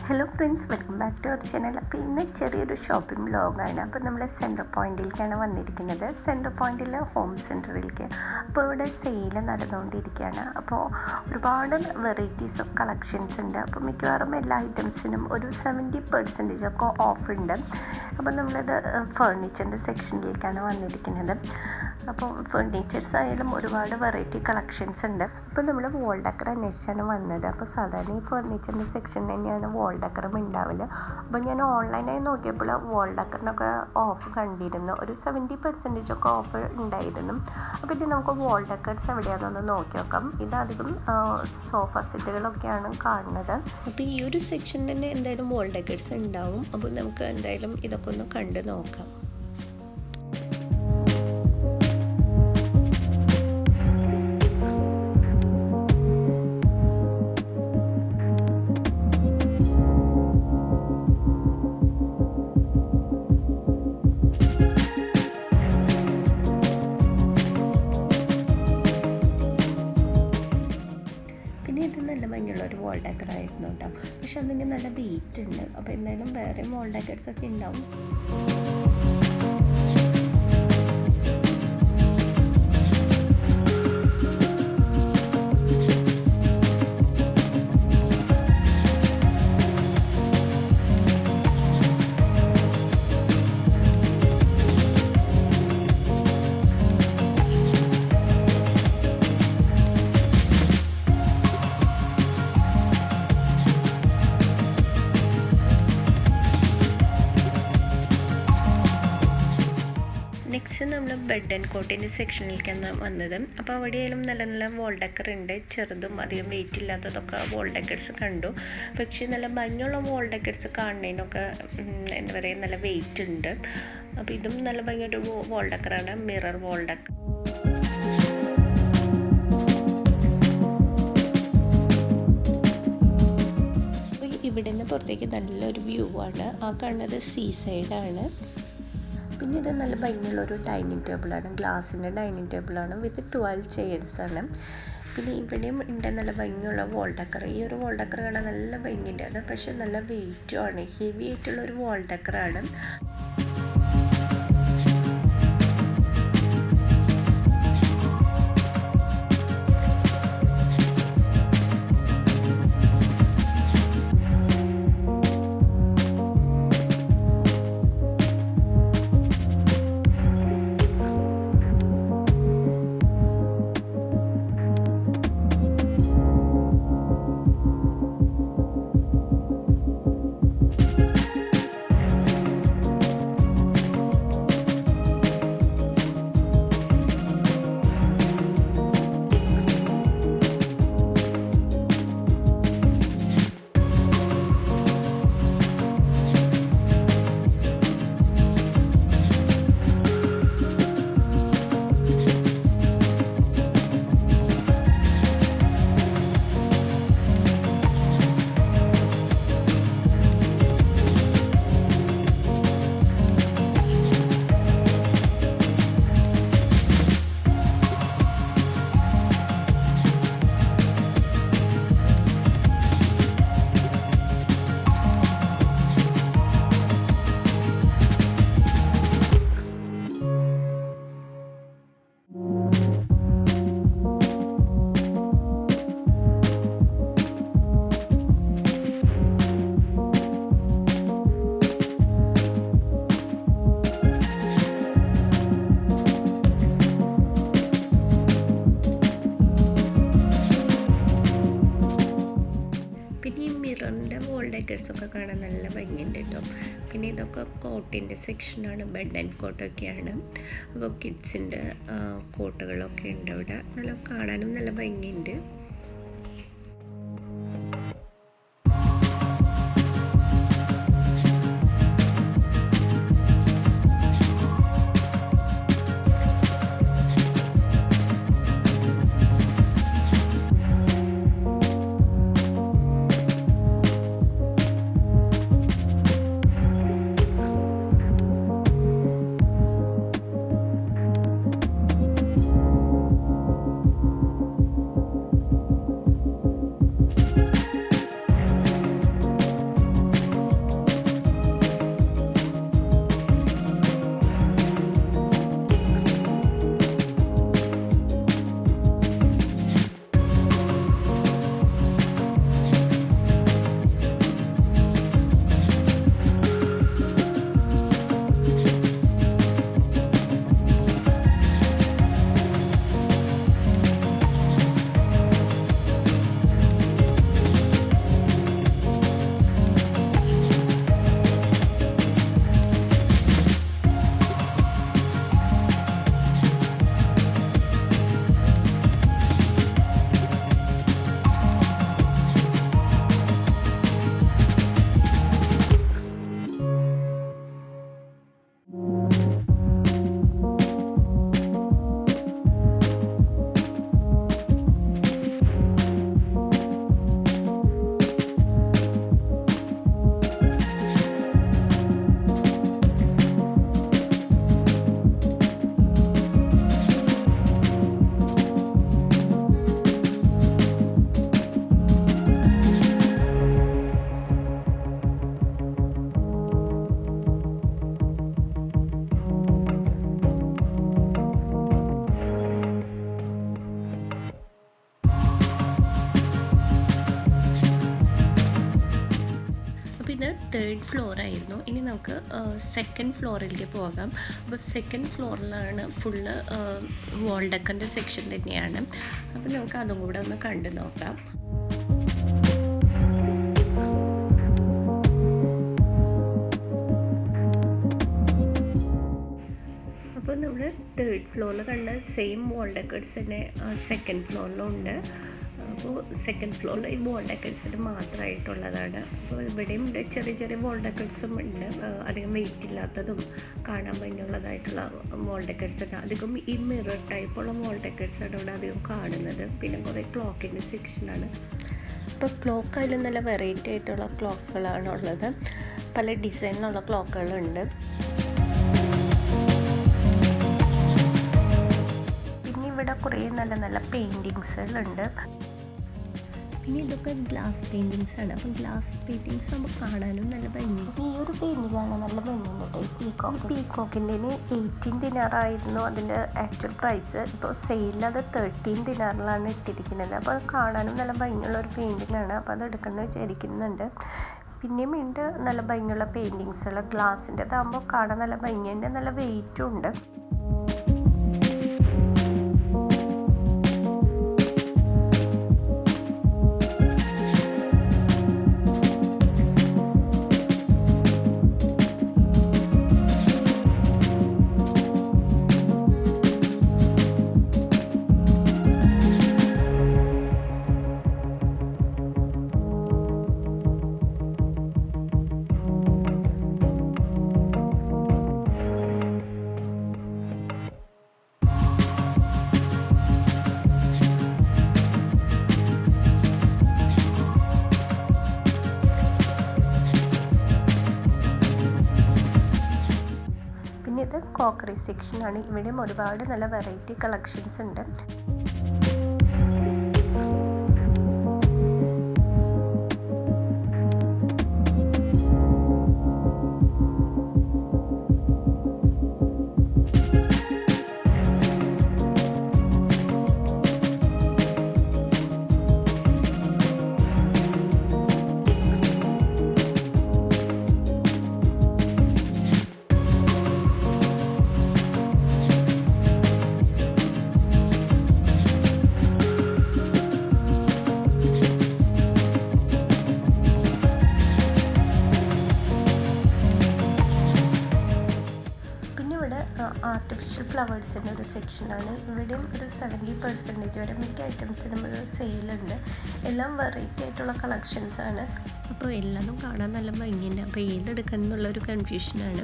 hello friends welcome back to our channel അപ്പോൾ ഇന്ന് ചെറിയൊരു ഷോപ്പിംഗ് വ്ലോഗാണ് അപ്പോൾ നമ്മൾ സെൻറ്റർ പോയിന്റിലേക്കാണ് വന്നിരിക്കുന്നത് സെൻറ്റർ പോയിന്റിൽ ഹോം സെൻറ്ററിലേക്ക് അപ്പോൾ ഇവിടെ സെയിൽ നടന്നുകൊണ്ടിരിക്കുകയാണ് അപ്പോൾ ഒരുപാട് വെറൈറ്റീസ് ഓഫ് കളക്ഷൻസ് ഉണ്ട് അപ്പോൾ മിക്കവാറും എല്ലാ ഐറ്റംസിനും ഒരു സെവൻറ്റി പെർസെൻറ്റേജ് ഒക്കെ ഓഫ് ഉണ്ട് അപ്പോൾ നമ്മളിത് ഫേർണിച്ചറിൻ്റെ സെക്ഷനിലേക്കാണ് വന്നിരിക്കുന്നത് അപ്പോൾ ഫേർണിച്ചേഴ്സ് ആയാലും ഒരുപാട് വെറൈറ്റി കളക്ഷൻസ് ഉണ്ട് അപ്പോൾ നമ്മൾ വോൾ ഡക്കർ അന്വേഷിച്ചാണ് വന്നത് അപ്പോൾ സാധാരണ ഈ ഫേർണിച്ചറിൻ്റെ സെക്ഷൻ തന്നെയാണ് വോൾ ഡക്കറും ഉണ്ടാവില്ല അപ്പോൾ ഞാൻ ഓൺലൈനായി നോക്കിയപ്പോൾ വോൾ ഡക്കറിനൊക്കെ ഓഫ് കണ്ടിരുന്നു ഒരു സെവൻറ്റി പെർസെൻറ്റേജ് ഒക്കെ ഓഫ് ഉണ്ടായിരുന്നു അപ്പോൾ ഇത് നമുക്ക് വോൾ ഡക്കർസ് എവിടെയാണെന്നൊന്ന് നോക്കി നോക്കാം ഇതധികം സോഫ സെറ്റുകളൊക്കെയാണ് കാണുന്നത് അപ്പോൾ ഈ ഒരു സെക്ഷൻ തന്നെ എന്തായാലും വോൾ ഡക്കർസ് ഉണ്ടാവും അപ്പോൾ നമുക്ക് എന്തായാലും ഇതൊക്കെ ഒന്ന് കണ്ടു നോക്കാം പിന്നെ ഇത് നല്ല ഭംഗിയുള്ള ഒരു വോൾ ഡെക്കർ ആയിരുന്നു കേട്ടോ പക്ഷെ അതിന് നല്ല വെയിറ്റ് ഉണ്ട് അപ്പോൾ എന്തായാലും വേറെ വോൾ ഡെക്കേഴ്സ് ഒക്കെ ഉണ്ടാവും നെക്സ്റ്റ് നമ്മൾ ബെഡ് ആൻഡ് കോട്ടിൻ്റെ സെക്ഷനിലേക്കാണ് വന്നത് അപ്പോൾ അവിടെയായാലും നല്ല നല്ല വോൾ ഡെക്കർ ഉണ്ട് ചെറുതും അധികം വെയിറ്റ് ഇല്ലാത്തതൊക്കെ വോൾ ഡെക്കേഴ്സ് കണ്ടു പക്ഷേ നല്ല ഭംഗിയുള്ള വോൾ ഡെക്കേഴ്സ് കാണുന്നതിനൊക്കെ എന്താ പറയുക നല്ല വെയിറ്റ് ഉണ്ട് അപ്പോൾ ഇതും നല്ല ഭംഗിയായിട്ട് വോൾ ഡെക്കറാണ് മിറർ വോൾ ഡെക്കർ ഇവിടെ നിന്ന് പുറത്തേക്ക് നല്ലൊരു വ്യൂ ആണ് ആ കാണുന്നത് സീ സൈഡാണ് പിന്നെ ഇത് നല്ല ഭംഗിയുള്ള ഒരു ഡൈനിങ് ടേബിളാണ് ഗ്ലാസിൻ്റെ ഡൈനിങ് ടേബിളാണ് വിത്ത് ട്വൽവ് ചെയർസ് ആണ് പിന്നെ ഇവിടെയും ഉണ്ട് നല്ല ഭംഗിയുള്ള വോൾ ഡക്കർ ഈ ഒരു വോൾ ഡക്കർ കാണാൻ നല്ല ഭംഗിയുണ്ട് അത് പക്ഷേ നല്ല വെയിറ്റും ആണ് ഹെവി ആയിട്ടുള്ള ഒരു വോൾ ഡക്കറാണ് പിന്നെ ഈ മിററിൻ്റെ വോൾ ഡെക്കേഴ്സൊക്കെ കാണാൻ നല്ല ഭംഗിയുണ്ട് കേട്ടോ പിന്നെ ഇതൊക്കെ കോട്ടിൻ്റെ സെക്ഷനാണ് ബെഡ് ആൻഡ് കോട്ടൊക്കെയാണ് അപ്പോൾ കിഡ്സിൻ്റെ കോട്ടുകളൊക്കെ ഉണ്ട് ഇവിടെ നല്ല കാണാനും നല്ല ഭംഗിയുണ്ട് അപ്പോൾ ഇത് തേർഡ് ഫ്ലോർ ആയിരുന്നു ഇനി നമുക്ക് സെക്കൻഡ് ഫ്ലോറിലേക്ക് പോകാം അപ്പോൾ സെക്കൻഡ് ഫ്ലോറിലാണ് ഫുള്ള് വാൾ ഡെക്കറിൻ്റെ സെക്ഷൻ തന്നെയാണ് അപ്പോൾ നമുക്ക് അതും കൂടെ ഒന്ന് കണ്ടു നോക്കാം അപ്പോൾ നമ്മൾ തേർഡ് ഫ്ലോറിൽ കണ്ട സെയിം വാൾ ഡെക്കേഴ്സ് തന്നെ സെക്കൻഡ് ഫ്ലോറിലും ഉണ്ട് അപ്പോൾ സെക്കൻഡ് ഫ്ലോറിൽ ഈ വാൾ ഡെക്കേഴ്സിന് മാത്രമായിട്ടുള്ളതാണ് അപ്പോൾ ഇവിടെയും ഉണ്ട് ചെറിയ ചെറിയ വാൾ ഡെക്കേഴ്സും ഉണ്ട് അധികം വെയിറ്റ് ഇല്ലാത്തതും കാണാൻ ഭംഗിയുള്ളതായിട്ടുള്ള വാൾ ഡെക്കേഴ്സ് ഉണ്ട് അധികം ഈ മിറർ ടൈപ്പുള്ള വാൾ ഡെക്കേഴ്സാണ് ഇവിടെ അധികം കാണുന്നത് പിന്നെ കുറേ ക്ലോക്കിൻ്റെ സെക്ഷനാണ് ഇപ്പോൾ ക്ലോക്ക് അതിൽ നല്ല വെറൈറ്റി ആയിട്ടുള്ള ക്ലോക്കുകളാണ് ഉള്ളത് പല ഡിസൈനിലുള്ള ക്ലോക്കുകളുണ്ട് പിന്നെ ഇവിടെ കുറേ നല്ല നല്ല പെയിൻറ്റിങ്സുകളുണ്ട് പിന്നെ ഇതൊക്കെ ഗ്ലാസ് പെയിൻറ്റിങ്സ് ആണ് അപ്പം ഗ്ലാസ് പെയിൻറ്റിങ്സ് നമുക്ക് കാണാനും നല്ല ഭംഗി ഈ ഒരു പെയിൻറ്റിങ്ങാണ് നല്ല ഭംഗിയുണ്ട് കേട്ടോ ഈ പീകോക്ക് പീകോക്കിൻ്റെ എയ്റ്റീൻ ദിനാറായിരുന്നു അതിൻ്റെ ആക്ച്വൽ പ്രൈസ് ഇപ്പോൾ സെയിലിൽ അത് തേർട്ടീൻ ദിനാറിലാണ് ഇട്ടിരിക്കുന്നത് അപ്പോൾ അത് കാണാനും നല്ല ഭംഗിയുള്ള ഒരു പെയിൻറ്റിങ്ങാണ് അപ്പോൾ അത് എടുക്കണമെന്ന് വിചാരിക്കുന്നുണ്ട് പിന്നെയും ഉണ്ട് നല്ല ഭംഗിയുള്ള പെയിൻറ്റിങ്സുകൾ ഗ്ലാസിൻ്റെതാകുമ്പോൾ കാണാൻ നല്ല ഭംഗിയുണ്ട് നല്ല വെയിറ്റും ഉണ്ട് പിന്നെ ഇത് കോക്കറി സെക്ഷനാണ് ഇവിടെയും ഒരുപാട് നല്ല വെറൈറ്റി കളക്ഷൻസ് ഉണ്ട് ആർട്ടിഫിഷ്യൽ ഫ്ലവേഴ്സിൻ്റെ ഒരു സെക്ഷനാണ് ഇവിടെയും ഒരു സെവൻറ്റി പെർസെൻറ്റേജ് വരെ മിക്ക ഐറ്റംസിനും ഒരു സെയിലുണ്ട് എല്ലാം വെറൈറ്റി ആയിട്ടുള്ള കളക്ഷൻസ് ആണ് അപ്പോൾ എല്ലാതും കാണാൻ നല്ല ഭംഗിയുണ്ട് അപ്പോൾ ഏതെടുക്കണം എന്നുള്ള ഒരു കൺഫ്യൂഷനാണ്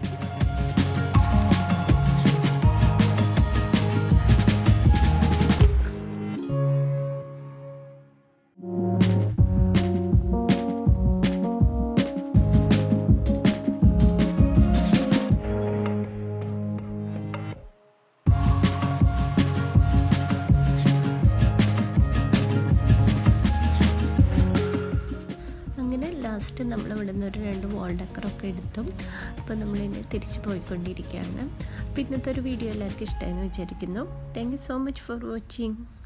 അങ്ങനെ ലാസ്റ്റ് നമ്മൾ ഇവിടെ നിന്ന് ഒരു രണ്ട് വാൾ ഡക്കറൊക്കെ എടുത്തു അപ്പോൾ നമ്മളിനി തിരിച്ചു പോയിക്കൊണ്ടിരിക്കുകയാണ് അപ്പോൾ ഇന്നത്തെ ഒരു വീഡിയോ എല്ലാവർക്കും ഇഷ്ടമായെന്ന് വിചാരിക്കുന്നു thank you so much for watching